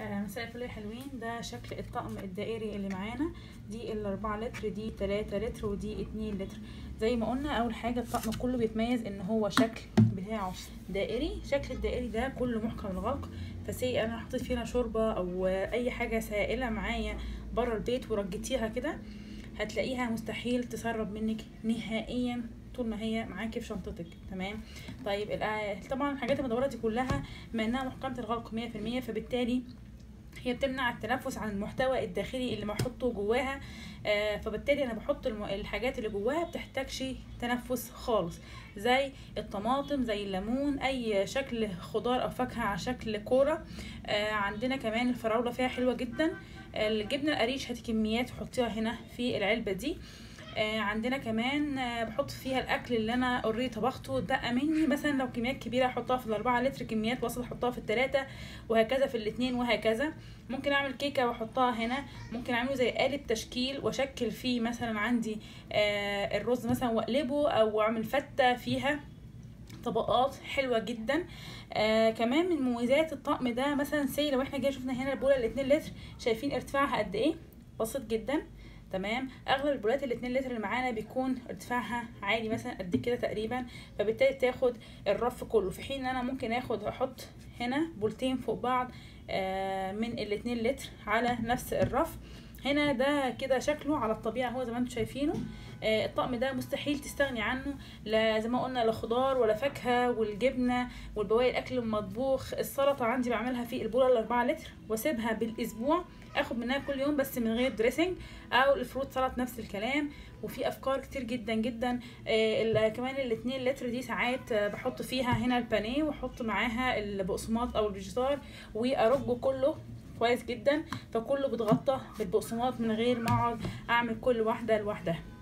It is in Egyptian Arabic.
آه، مساء الفل يا حلوين ده شكل الطقم الدائري اللي معانا دي الأربعة لتر دي تلاتة لتر ودي اتنين لتر زي ما قلنا أول حاجة الطقم كله بيتميز إن هو شكل بتاعه دائري شكل الدائري ده كله محكم الغلق فسي أنا حطيت فيها شوربة أو أي حاجة سائلة معايا بره البيت ورجيتيها كده هتلاقيها مستحيل تسرب منك نهائيا طول ما هي معاكي في شنطتك تمام طيب الآ- طبعا الحاجات المدوره دي كلها بما انها محكمه الغلق 100% فبالتالي هي بتمنع التنفس عن المحتوى الداخلي اللي محطه جواها آه فبالتالي انا بحط الم- الحاجات اللي جواها بتحتاجش تنفس خالص زي الطماطم زي الليمون اي شكل خضار او فاكهه على شكل كوره آه عندنا كمان الفراوله فيها حلوه جدا آه، الجبنه القريش هاتي كميات وحطيها هنا في العلبه دي آه عندنا كمان آه بحط فيها الاكل اللي انا اوريدي طبخته دقه مني مثلا لو كميات كبيره احطها في الاربعة لتر كميات وسط احطها في التلاتة وهكذا في الاتنين وهكذا ممكن اعمل كيكه واحطها هنا ممكن اعمله زي قالب تشكيل واشكل فيه مثلا عندي آه الرز مثلا واقلبه او اعمل فته فيها طبقات حلوه جدا آه كمان من مميزات الطقم ده مثلا سي لو احنا جاي شفنا هنا البوله الاتنين لتر شايفين ارتفاعها قد ايه بسيط جدا تمام اغلب البولات الاتنين لتر اللي معانا بيكون ارتفاعها عالي مثلا قد كده تقريبا فبالتالي تاخد الرف كله في حين ان انا ممكن اخد احط هنا بولتين فوق بعض آه من الاتنين لتر على نفس الرف هنا ده كده شكله على الطبيعة هو زي ما انتم شايفينه آه الطقم ده مستحيل تستغني عنه لا زي ما قلنا لا خضار ولا فاكهة والجبنة والبواقي الاكل المطبوخ السلطة عندي بعملها في البولة الاربعة لتر واسيبها بالاسبوع اخد منها كل يوم بس من غير دريسنج او الفروت سلطة نفس الكلام وفي افكار كتير جدا جدا آه ال- كمان الاتنين لتر دي ساعات آه، بحط فيها هنا البانيه واحط معاها البقسماط او الفيجيتار وارجه كله كويس جدا فكله بيتغطى بالبقسماط من غير ما اقعد اعمل كل واحده لوحدها